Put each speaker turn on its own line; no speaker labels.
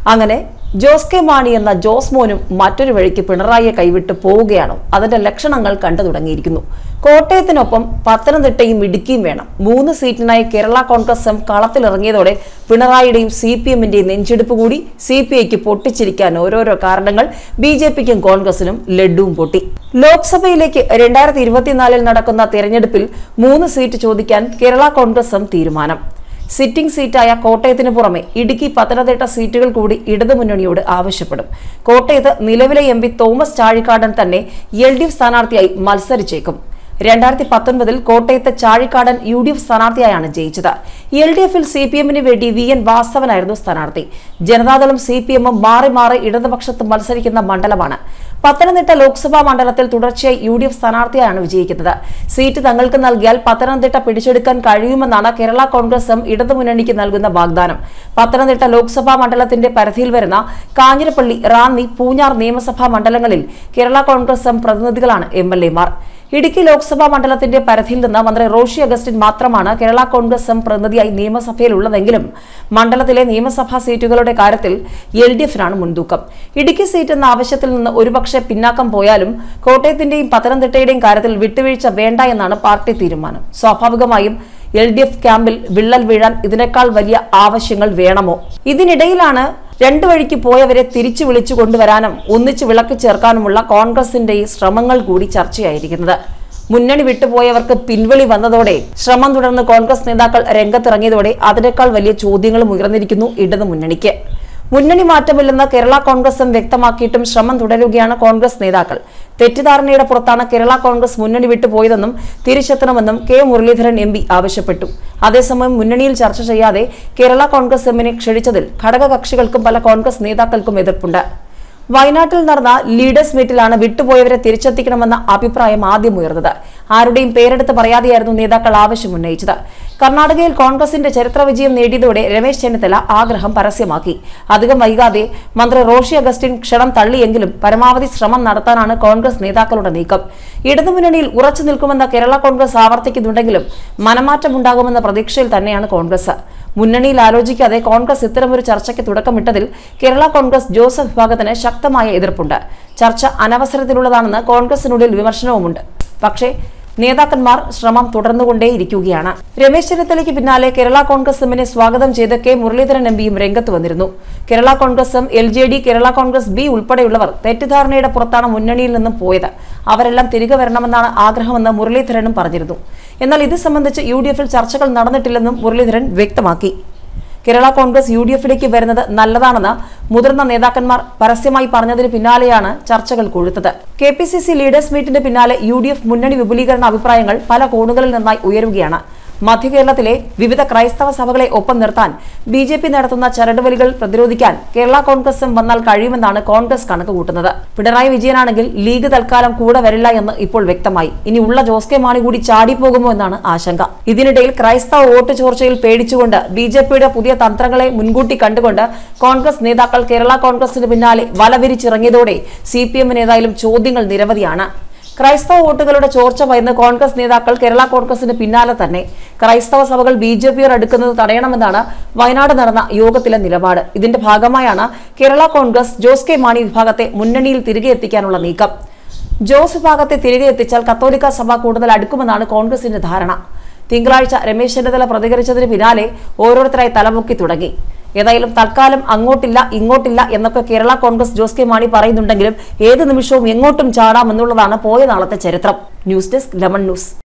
അങ്ങനെ ജോസ് കെ മാണി എന്ന ജോസ് മോനും മറ്റൊരു വഴിക്ക് പിണറായിയെ കൈവിട്ട് പോവുകയാണോ അതിന്റെ ലക്ഷണങ്ങൾ കണ്ടു തുടങ്ങിയിരിക്കുന്നു കോട്ടയത്തിനൊപ്പം പത്തനംതിട്ടയും ഇടുക്കിയും വേണം മൂന്ന് സീറ്റിനായി കേരള കോൺഗ്രസ് എം കളത്തിലിറങ്ങിയതോടെ പിണറായിയുടെയും സി പി എമ്മിന്റെയും നെഞ്ചെടുപ്പ് കൂടി സി പി ഐക്ക് പൊട്ടിച്ചിരിക്കാൻ ഓരോരോ കാരണങ്ങൾ ബി ജെ പിക്കും കോൺഗ്രസിനും ലഡുവും പൊട്ടി ലോക്സഭയിലേക്ക് രണ്ടായിരത്തി ഇരുപത്തിനാലിൽ നടക്കുന്ന തെരഞ്ഞെടുപ്പിൽ മൂന്ന് സീറ്റ് ചോദിക്കാൻ കേരള കോൺഗ്രസ് എം തീരുമാനം സിറ്റിംഗ് സീറ്റായ കോട്ടയത്തിന് പുറമെ ഇടുക്കി പത്തനംതിട്ട സീറ്റുകൾ കൂടി ഇടതുമുന്നണിയോട് ആവശ്യപ്പെടും കോട്ടയത്ത് നിലവിലെ എം പി തോമസ് ചാഴിക്കാടൻ തന്നെ എൽ ഡി എഫ് സ്ഥാനാർത്ഥിയായി മത്സരിച്ചേക്കും രണ്ടായിരത്തി പത്തൊൻപതിൽ കോട്ടയത്ത് ചാഴിക്കാടൻ യു ഡി എഫ് സ്ഥാനാർത്ഥിയായാണ് ജയിച്ചത് എൽ ഡി എഫിൽ സി പി എമ്മിന് വേണ്ടി വി എൻ വാസവനായിരുന്നു സ്ഥാനാർത്ഥി ജനതാദളും സി പി എമ്മും മാറി മാറി ഇടതുപക്ഷത്ത് മത്സരിക്കുന്ന മണ്ഡലമാണ് പത്തനംതിട്ട ലോക്സഭാ മണ്ഡലത്തിൽ തുടർച്ചയായി യു ഡി എഫ് സ്ഥാനാർത്ഥിയാണ് വിജയിക്കുന്നത് സീറ്റ് തങ്ങൾക്ക് നൽകിയാൽ പത്തനംതിട്ട പിടിച്ചെടുക്കാൻ കഴിയുമെന്നാണ് കേരള കോൺഗ്രസ് എം ഇടതുമുന്നണിക്ക് നൽകുന്ന വാഗ്ദാനം പത്തനംതിട്ട ലോക്സഭാ മണ്ഡലത്തിന്റെ പരിധിയിൽ വരുന്ന കാഞ്ഞിരപ്പള്ളി റാന്നി പൂഞ്ഞാർ നിയമസഭാ മണ്ഡലങ്ങളിൽ കേരള കോൺഗ്രസ് എം പ്രതിനിധികളാണ് എം എൽ എമാർ ഇടുക്കി ലോക്സഭാ മണ്ഡലത്തിന്റെ പരിധിയിൽ നിന്ന് മന്ത്രി റോഷി അഗസ്റ്റിൻ മാത്രമാണ് കേരള കോൺഗ്രസ് എം പ്രതിനിധിയായി നിയമസഭയിലുള്ളതെങ്കിലും മണ്ഡലത്തിലെ നിയമസഭാ സീറ്റുകളുടെ കാര്യത്തിൽ എൽ ഡി എഫിനാണ് മുൻതൂക്കം ഇടുക്കി സീറ്റ് എന്ന ആവശ്യത്തിൽ നിന്ന് ഒരുപക്ഷെ പിന്നാക്കം പോയാലും കോട്ടയത്തിന്റെയും പത്തനംതിട്ടയുടെയും കാര്യത്തിൽ വിട്ടുവീഴ്ച വേണ്ട എന്നാണ് പാർട്ടി തീരുമാനം സ്വാഭാവികമായും എൽ ഡി എഫ് ക്യാമ്പിൽ വിള്ളൽ വീഴാൻ ഇതിനേക്കാൾ വലിയ ആവശ്യങ്ങൾ വേണമോ ഇതിനിടയിലാണ് രണ്ടു വഴിക്ക് പോയവരെ തിരിച്ചു വിളിച്ചു കൊണ്ടുവരാനും ഒന്നിച്ച് വിളക്ക് ചേർക്കാനുമുള്ള കോൺഗ്രസിന്റെ ഈ ശ്രമങ്ങൾ കൂടി ചർച്ചയായിരിക്കുന്നത് മുന്നണി വിട്ടുപോയവർക്ക് പിൻവലി വന്നതോടെ ശ്രമം തുടർന്ന് കോൺഗ്രസ് നേതാക്കൾ രംഗത്തിറങ്ങിയതോടെ അതിനേക്കാൾ വലിയ ചോദ്യങ്ങളും ഉയർന്നിരിക്കുന്നു ഇടതു മുന്നണിക്ക് മുന്നണി മാറ്റമില്ലെന്ന് കേരള കോൺഗ്രസ് എം വ്യക്തമാക്കിയിട്ടും ശ്രമം തുടരുകയാണ് കോൺഗ്രസ് നേതാക്കൾ തെറ്റിദ്ധാരണയുടെ പുറത്താണ് കേരള കോൺഗ്രസ് മുന്നണി വിട്ടുപോയതെന്നും തിരിച്ചെത്തണമെന്നും കെ മുരളീധരൻ എം പി ആവശ്യപ്പെട്ടു അതേസമയം മുന്നണിയിൽ ചർച്ച ചെയ്യാതെ കേരള കോൺഗ്രസ് എമ്മിനെ ക്ഷണിച്ചതിൽ ഘടകകക്ഷികൾക്കും പല കോൺഗ്രസ് നേതാക്കൾക്കും എതിർപ്പുണ്ട് വയനാട്ടിൽ നടന്ന ലീഡേഴ്സ് മീറ്റിലാണ് വിട്ടുപോയവരെ തിരിച്ചെത്തിക്കണമെന്ന അഭിപ്രായം ആദ്യം ഉയർന്നത് ആരുടെയും പേരെടുത്ത് പറയാതെയായിരുന്നു നേതാക്കൾ ആവശ്യമുന്നയിച്ചത് കർണാടകയിൽ കോൺഗ്രസിന്റെ ചരിത്ര വിജയം നേടിയതോടെ രമേശ് ചെന്നിത്തല ആഗ്രഹം പരസ്യമാക്കി അധികം വൈകാതെ മന്ത്രി റോഷി അഗസ്റ്റിൻ ക്ഷണം തള്ളിയെങ്കിലും പരമാവധി ശ്രമം നടത്താനാണ് കോൺഗ്രസ് നേതാക്കളുടെ നീക്കം ഇടതുമുന്നണിയിൽ ഉറച്ചു നിൽക്കുമെന്ന് കേരള കോൺഗ്രസ് ആവർത്തിക്കുന്നുണ്ടെങ്കിലും മനമാറ്റമുണ്ടാകുമെന്ന പ്രതീക്ഷയിൽ തന്നെയാണ് കോൺഗ്രസ് മുന്നണിയിൽ ആലോചിക്കാതെ കോൺഗ്രസ് ഇത്തരമൊരു ചർച്ചയ്ക്ക് തുടക്കമിട്ടതിൽ കേരള കോൺഗ്രസ് ജോസഫ് വിഭാഗത്തിന് ശക്തമായ എതിർപ്പുണ്ട് ചർച്ച അനവസരത്തിലുള്ളതാണെന്ന് കോൺഗ്രസിനുള്ളിൽ വിമർശനവുമുണ്ട് പക്ഷേ നേതാക്കന്മാർ ശ്രമം തുടർന്നുകൊണ്ടേയിരിക്കുകയാണ് രമേശ് ചെന്നിത്തലയ്ക്ക് പിന്നാലെ കേരള കോൺഗ്രസ് എമ്മിനെ സ്വാഗതം ചെയ്ത് കെ മുരളീധരൻ എം പിയും രംഗത്ത് വന്നിരുന്നു Kerala Congress M L J D Kerala Congress B ഉൾപ്പെടെയുള്ളവർ തെറ്റിദ്ധാരണയുടെ പുറത്താണ് മുന്നണിയിൽ നിന്നും പോയത് അവരെല്ലാം തിരികെ വരണമെന്നാണ് ആഗ്രഹമെന്ന് മുരളീധരനും പറഞ്ഞിരുന്നു എന്നാൽ ഇത് സംബന്ധിച്ച് യു ഡി എഫിൽ ചർച്ചകൾ നടന്നിട്ടില്ലെന്നും മുരളീധരൻ വ്യക്തമാക്കി കേരള കോൺഗ്രസ് യു ഡി എഫിലേക്ക് വരുന്നത് നല്ലതാണെന്ന് മുതിർന്ന നേതാക്കന്മാർ പരസ്യമായി പറഞ്ഞതിന് പിന്നാലെയാണ് ചർച്ചകൾ കൊഴുത്തത് K P C C leaders മീറ്റിന് പിന്നാലെ യു ഡി എഫ് മുന്നണി വിപുലീകരണ അഭിപ്രായങ്ങൾ പല കോണുകളിൽ നിന്നായി ഉയരുകയാണ് മധ്യകേരളത്തിലെ വിവിധ ക്രൈസ്തവ സഭകളെ ഒപ്പം നിർത്താൻ ബി ജെ പി നടത്തുന്ന ചരടുവലികൾ പ്രതിരോധിക്കാൻ കേരള കോൺഗ്രസും വന്നാൽ കഴിയുമെന്നാണ് കോൺഗ്രസ് കണക്കുകൂട്ടുന്നത് പിണറായി വിജയനാണെങ്കിൽ ലീഗ് തൽക്കാലം കൂടെ വരില്ല എന്ന് ഇപ്പോൾ വ്യക്തമായി ഇനി ഉള്ള ജോസ് കെ മാണി കൂടി ചാടിപ്പോകുമോ എന്നാണ് ആശങ്ക ഇതിനിടയിൽ ക്രൈസ്തവ വോട്ട് ചോർച്ചയിൽ പേടിച്ചുകൊണ്ട് ബി ജെ പിയുടെ പുതിയ തന്ത്രങ്ങളെ മുൻകൂട്ടി കണ്ടുകൊണ്ട് കോൺഗ്രസ് നേതാക്കൾ കേരള കോൺഗ്രസിന് പിന്നാലെ വലവിരിച്ചിറങ്ങിയതോടെ സി പി എമ്മിന് ഏതായാലും ചോദ്യങ്ങൾ നിരവധിയാണ് ക്രൈസ്തവ വോട്ടുകളുടെ ചോർച്ച ഭയന്ന് കോൺഗ്രസ് നേതാക്കൾ കേരള കോൺഗ്രസിന് പിന്നാലെ തന്നെ ക്രൈസ്തവ സഭകൾ ബി ജെ പിയോട് അടുക്കുന്നത് തടയണമെന്നാണ് വയനാട് നടന്ന യോഗത്തിലെ നിലപാട് ഇതിന്റെ ഭാഗമായാണ് കേരള കോൺഗ്രസ് ജോസ് കെ മാണി വിഭാഗത്തെ മുന്നണിയിൽ തിരികെ എത്തിക്കാനുള്ള നീക്കം ജോസ് വിഭാഗത്തെ തിരികെ എത്തിച്ചാൽ കത്തോലിക്ക സഭ കൂടുതൽ അടുക്കുമെന്നാണ് കോൺഗ്രസിന്റെ ധാരണ തിങ്കളാഴ്ച രമേശ് ചെന്നിത്തല പ്രതികരിച്ചതിന് പിന്നാലെ ഓരോരുത്തരായി തലമുക്കി തുടങ്ങി ഏതായാലും തൽക്കാലം അങ്ങോട്ടില്ല ഇങ്ങോട്ടില്ല എന്നൊക്കെ കേരള കോൺഗ്രസ് ജോസ് കെ മാണി പറയുന്നുണ്ടെങ്കിലും ഏത് നിമിഷവും എങ്ങോട്ടും ചാടാമെന്നുള്ളതാണ് പോയ നാളത്തെ ചരിത്രം ന്യൂസ് ഡെസ്ക് ലെമൺ ന്യൂസ്